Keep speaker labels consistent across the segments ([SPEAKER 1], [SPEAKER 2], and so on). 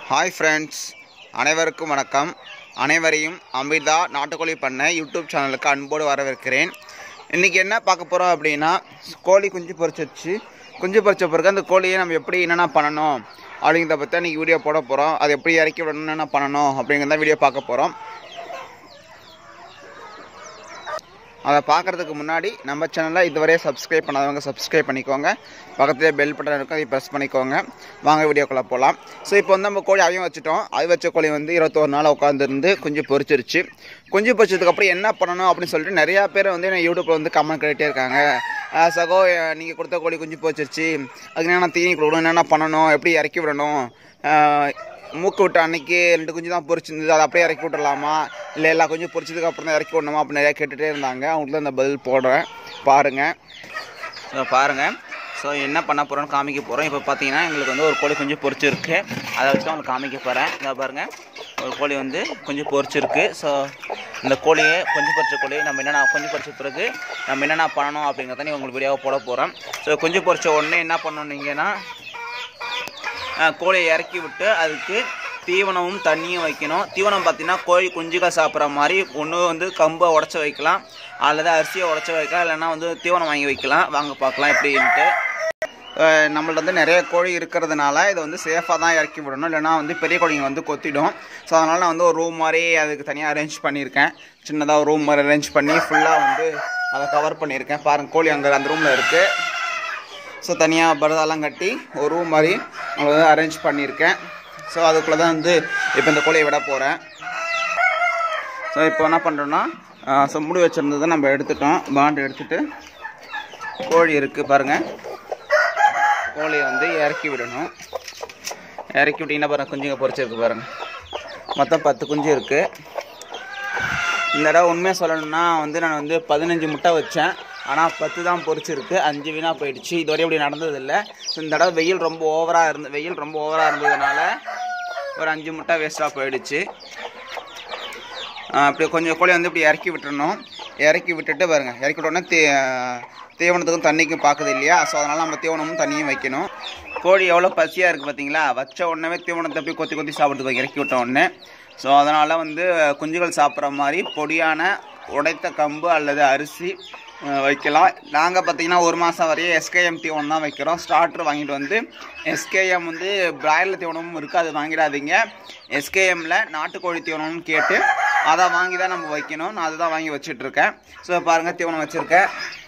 [SPEAKER 1] hi friends அனைவருக்கும் வணக்கம் அனைவரையும் அமிர்தா நாட்டுக்கோழி பண்ணை யூடியூப் சேனலுக்கு அன்போடு வரவேற்கிறேன் இன்றைக்கி என்ன பார்க்க போகிறோம் அப்படின்னா கோழி குஞ்சு பொரிச்சிருச்சு குஞ்சு பொரிச்ச பிறகு அந்த கோழியை நம்ம எப்படி என்னென்ன பண்ணணும் அப்படிங்கிறத பற்றி இன்றைக்கி வீடியோ போட போகிறோம் அது எப்படி இறக்கி விடணும் என்னென்ன பண்ணணும் அப்படிங்கிறத வீடியோ பார்க்க போகிறோம் அதை பார்க்குறதுக்கு முன்னாடி நம்ம சேனலை இதுவரையே சப்ஸ்கிரைப் பண்ணாதவங்க சப்ஸ்கிரைப் பண்ணிக்கோங்க பக்கத்துலேயே பெல் பட்டன் இருக்கும் அதை ப்ரெஸ் பண்ணிக்கோங்க வாங்க வீடியோக்குள்ளே போகலாம் ஸோ இப்போ வந்து நம்ம கோழி அவையும் வச்சுட்டோம் அது வச்ச கோழி வந்து இருபத்தோரு நாள் உட்காந்துருந்து குஞ்சு பொரிச்சிருச்சு குஞ்சு பொரிச்சதுக்கப்புறம் என்ன பண்ணணும் அப்படின்னு சொல்லிட்டு நிறையா பேர் வந்து என்ன யூடியூப்பில் வந்து கமெண்ட் கேட்டே இருக்காங்க "ஆஹ் சகோ நீங்கள் கொடுத்த கோழி குஞ்சு பொரிச்சிருச்சு அதுக்கு என்னென்ன தீனி கொடுக்கணும் என்னென்ன பண்ணணும் எப்படி இறக்கி விடணும் ஆஹ் மூக்கு விட்ட அன்னைக்கு ரெண்டு குஞ்சு தான் பொரிச்சிருந்தது அதை அப்படியே இறக்கி விட்டுறலாமா இல்லை எல்லா குஞ்சு பொரிச்சதுக்கு அப்புறம் தான் இறக்கி விடணுமா அப்படின்னு நிறையா கேட்டுகிட்டே இருந்தாங்க அவங்களுக்கு தான் இந்த பதில் போடுறேன் பாருங்கள் ஸோ பாருங்கள் ஸோ என்ன பண்ண போகிறோம்னு காமிக்க போகிறோம் இப்போ பார்த்தீங்கன்னா எங்களுக்கு வந்து ஒரு கோழி குஞ்சு பொரிச்சிருக்கு அதை வச்சு தான் உங்களுக்கு காமிக்க போகிறேன் இதை பாருங்கள் ஒரு கோழி வந்து குஞ்சு பொரிச்சிருக்கு ஸோ இந்த கோழியை குஞ்சு பொரிச்ச கோழி நம்ம என்னென்ன குஞ்சு பொரிச்ச பிறகு நம்ம என்னென்ன பண்ணணும் அப்படிங்கிறத நீ உங்களுக்கு வீடியோவை போட போகிறோம் ஸோ குஞ்சு பொரிச்ச உடனே என்ன பண்ணணுன்னீங்கன்னா அஹ் கோழியை இறக்கி விட்டு அதுக்கு தீவனமும் தண்ணியும் வைக்கணும் தீவனம் பார்த்தீங்கன்னா கோழி குஞ்சுகள் சாப்பிட்ற மாதிரி ஒன்று வந்து கம்பை உடச்சி வைக்கலாம் அல்லது அரிசியை உடச்சி வைக்கலாம் இல்லைன்னா வந்து தீவனம் வாங்கி வைக்கலாம் வாங்க பார்க்கலாம் எப்படின்ட்டு அஹ் நம்மள்ட்ட வந்து நிறைய கோழி இருக்கிறதுனால இதை வந்து சேஃபாக தான் இறக்கி விடணும் இல்லைன்னா வந்து பெரிய கோழிங்க வந்து கொத்திடும் ஸோ அதனால் நான் வந்து ஒரு ரூம் மாதிரி அதுக்கு தனியாக அரேஞ்ச் பண்ணியிருக்கேன் சின்னதாக ஒரு ரூம் மாதிரி அரேஞ்ச் பண்ணி ஃபுல்லாக வந்து அதை கவர் பண்ணியிருக்கேன் பாருங்கள் கோழி அங்கே அந்த ரூமில் இருக்குது ஸோ தனியாக பரதாலாம் கட்டி ஒரு ரூம் மாதிரி நான் வந்து அரேஞ்ச் பண்ணியிருக்கேன் ஸோ அதுக்குள்ளே தான் வந்து இப்போ இந்த கோழியை விட போகிறேன் ஸோ இப்போ என்ன பண்ணுறோன்னா ஸோ முடி வச்சுருந்ததை நம்ம எடுத்துட்டோம் பாண்டு எடுத்துட்டு கோழி இருக்குது பாருங்கள் கோழியை வந்து இறக்கி விடணும் இறக்கி விட்டிங்கன்னா பாருங்கள் குஞ்சுங்க பொரிச்சிருக்கு பாருங்கள் மொத்தம் பத்து குஞ்சு இருக்குது இந்த தடவை உண்மையாக சொல்லணும்னா வந்து நான் வந்து பதினஞ்சு முட்டை வச்சேன் ஆனால் பத்து தான் பொரிச்சிருக்கு அஞ்சு வீணாக போயிடுச்சு இதுவரை இப்படி நடந்ததில்லை ஸோ இந்த தடவை வெயில் ரொம்ப ஓவராக இருந்து வெயில் ரொம்ப ஓவராக இருந்ததுனால ஒரு அஞ்சு முட்டை வேஸ்ட்டாக போயிடுச்சு ஆஹ் அப்படி கொஞ்சம் கோழி வந்து இப்படி இறக்கி விட்டுறணும் இறக்கி விட்டுட்டு பாருங்க இறக்கி விட்டோன்னே தீ தீவனத்துக்கும் தண்ணிக்கும் பார்க்குது இல்லையா ஸோ அதனால் நம்ம தீவனமும் தண்ணியும் வைக்கணும் கோழி எவ்வளோ பசியாக இருக்குது பார்த்தீங்களா வச்ச உடனே தீவனத்தை போய் கொத்தி கொத்தி சாப்பிட்றதுக்கு இறக்கி விட்ட உடனே ஸோ அதனால் வந்து குஞ்சுகள் சாப்பிட்ற மாதிரி பொடியான உடைத்த கம்பு அல்லது அரிசி அஹ், வைக்கலாம் நாங்கள் பார்த்தீங்கன்னா ஒரு மாதம் வரையும் எஸ்கேஎம் தீவனம் தான் வைக்கிறோம் ஸ்டார்டர் வாங்கிட்டு வந்து எஸ்கேஎம் வந்து பிராய்லர் தீவனமும் இருக்குது அது வாங்கிடாதீங்க எஸ்கேஎம்மில் நாட்டுக்கோழி தீவனம்னு கேட்டு அதை வாங்கி தான் நம்ம வைக்கணும் நான் அதுதான் வாங்கி வச்சிட்ருக்கேன் ஸோ பாருங்கள் தீவனம் வச்சுருக்கேன்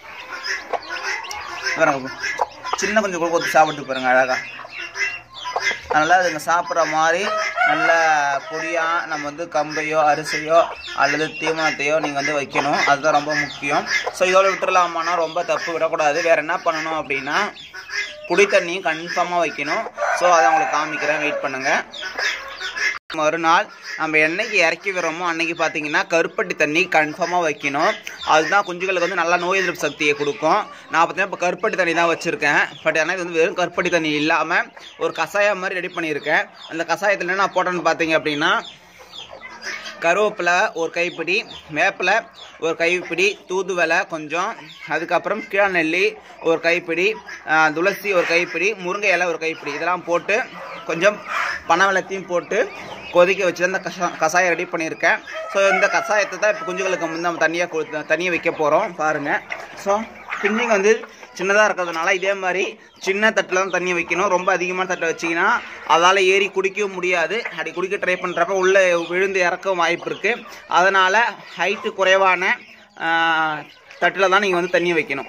[SPEAKER 1] பாருங்க சின்ன கொஞ்சம் கூட கொத்து சாப்பிட்டு பாருங்க அழகாக அதனால் அதுங்க சாப்பிட்ற மாதிரி நல்ல பொடியாக நம்ம வந்து கம்பையோ அரிசியோ அல்லது தீவனத்தையோ நீங்கள் வந்து வைக்கணும் அதுதான் ரொம்ப முக்கியம் ஸோ இதோட விட்டுறலாமான்னா ரொம்ப தப்பு விடக்கூடாது வேறு என்ன பண்ணணும் அப்படின்னா குடி தண்ணியும் கன்ஃபார்மாக வைக்கணும் ஸோ அதை உங்களுக்கு காமிக்கிறேன் வெயிட் பண்ணுங்கள் மறுநாள் நம்ம என்னைக்கு இறக்கி விடுறோமோ அன்னைக்கு பார்த்தீங்கன்னா கருப்பட்டி தண்ணி கன்ஃபார்மாக வைக்கணும் அதுதான் குஞ்சுகளுக்கு வந்து நல்லா நோய் எதிர்ப்பு சக்தியை கொடுக்கும் நான் பார்த்தீங்கன்னா இப்போ கருப்பட்டி தண்ணி தான் வச்சுருக்கேன் பட் ஆனால் இது வந்து வெறும் கருப்பட்டி தண்ணி இல்லாமல் ஒரு கஷாயம் மாதிரி ரெடி பண்ணியிருக்கேன் அந்த கஷாயத்தில் என்ன நான் போட்டேன்னு பார்த்தீங்க அப்படின்னா கருவேப்பிலை ஒரு கைப்பிடி வேப்பிலை ஒரு கைப்பிடி தூதுவளை கொஞ்சம் அதுக்கப்புறம் கீழநெல்லி ஒரு கைப்பிடி ஆஹ், துளசி ஒரு கைப்பிடி முருங்கை இலை ஒரு கைப்பிடி இதெல்லாம் போட்டு கொஞ்சம் பனவெள்ளத்தையும் போட்டு கொதிக்க வச்சு அந்த கஷா கஷாயம் ரெடி பண்ணியிருக்கேன் ஸோ இந்த கஷாயத்தை தான் இப்போ குஞ்சுகளுக்கு வந்து நம்ம தனியாக கொடுத்து தனியாக வைக்க போகிறோம் பாருங்கள் ஸோ குஞ்சுங்க வந்து சின்னதாக இருக்கிறதுனால இதே மாதிரி சின்ன தட்டில் தான் தண்ணி வைக்கணும் ரொம்ப அதிகமான தட்டை வச்சிங்கன்னா அதால் ஏறி குடிக்கவும் முடியாது அப்படி குடிக்க ட்ரை பண்ணுறப்ப உள்ளே விழுந்து இறக்கவும் வாய்ப்பு இருக்குது அதனால் ஹைட்டு குறைவான தட்டில் தான் நீங்கள் வந்து தண்ணி வைக்கணும்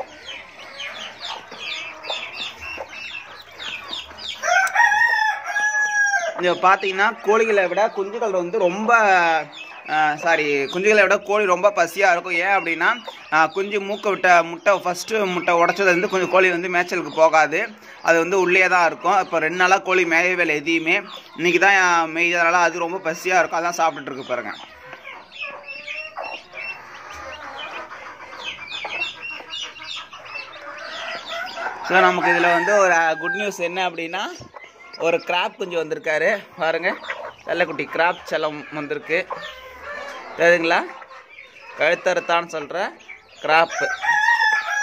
[SPEAKER 1] இங்கே பார்த்தீங்கன்னா கோழிகளை விட குஞ்சுகள் வந்து ரொம்ப சாரி குஞ்சுகளை விட கோழி ரொம்ப பசியாக இருக்கும் ஏன் அப்படின்னா ஆஹ், குஞ்சு மூக்க விட்ட முட்டை ஃபஸ்ட்டு முட்டை உடச்சதுலேருந்து கொஞ்சம் கோழி வந்து மேய்ச்சலுக்கு போகாது அது வந்து உள்ளே தான் இருக்கும் இப்போ ரெண்டு நாளாக கோழி மேயவே இல்லை எதையுமே இன்றைக்கி தான் மேய்ச்சதுனால அது ரொம்ப பசியாக இருக்கும் அதான் சாப்பிட்டுட்டு இருக்கு பாருங்க ஸோ நமக்கு இதில் வந்து ஒரு குட் நியூஸ் என்ன அப்படின்னா ஒரு கிராப் குஞ்சு வந்திருக்காரு பாருங்க வெள்ளைக்குட்டி கிராப் செல்லம் வந்திருக்கு தெரியுதுங்களா கழுத்தறுத்தான்னு சொல்கிற கிராப்பு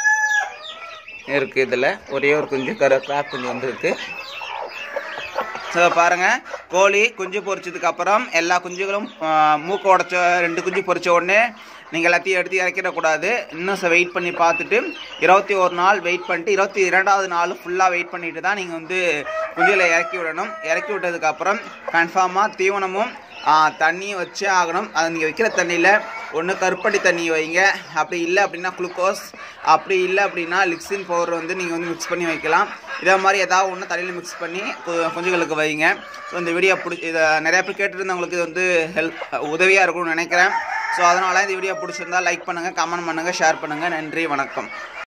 [SPEAKER 1] இருக்குது இதில் ஒரே ஒரு குஞ்சு கரு கிராப் குஞ்சு வந்திருக்கு ஸோ பாருங்கள் கோழி குஞ்சு பொரிச்சதுக்கு அப்புறம் எல்லா குஞ்சுகளும் ஆ, மூக்கு உடச்ச ரெண்டு குஞ்சு பொரிச்ச உடனே நீங்கள் எல்லாத்தையும் எடுத்து இறக்கிடக்கூடாது இன்னும் வெயிட் பண்ணி பார்த்துட்டு இருபத்தி ஒரு நாள் வெயிட் பண்ணிட்டு இருபத்தி இரண்டாவது நாள் ஃபுல்லாக வெயிட் பண்ணிட்டு தான் நீங்கள் வந்து குஞ்சுகளை இறக்கி விடணும் இறக்கி விட்டதுக்கப்புறம் கன்ஃபார்மாக தீவனமும் ஆ, தண்ணியும் வச்சே ஆகணும் அது நீங்கள் வைக்கிற தண்ணியில் ஒன்று கருப்பட்டி தண்ணி வைங்க அப்படி இல்லை அப்படின்னா குளுக்கோஸ் அப்படி இல்லை அப்படின்னா லிக்ஸின் பவுடர் வந்து நீங்கள் வந்து மிக்ஸ் பண்ணி வைக்கலாம் இதே மாதிரி ஏதாவது ஒன்று தண்ணியில் மிக்ஸ் பண்ணி கு- குஞ்சுகளுக்கு வைங்க ஸோ இந்த வீடியோ பிடிச்சி இதை நிறைய பேர் கேட்டுருந்தவங்களுக்கு இது வந்து ஹெல்ப் உதவியாக இருக்கும்னு நினைக்கிறேன் ஸோ அதனால் இந்த வீடியோ பிடிச்சிருந்தா லைக் பண்ணுங்கள் கமெண்ட் பண்ணுங்கள் ஷேர் பண்ணுங்கள் நன்றி வணக்கம்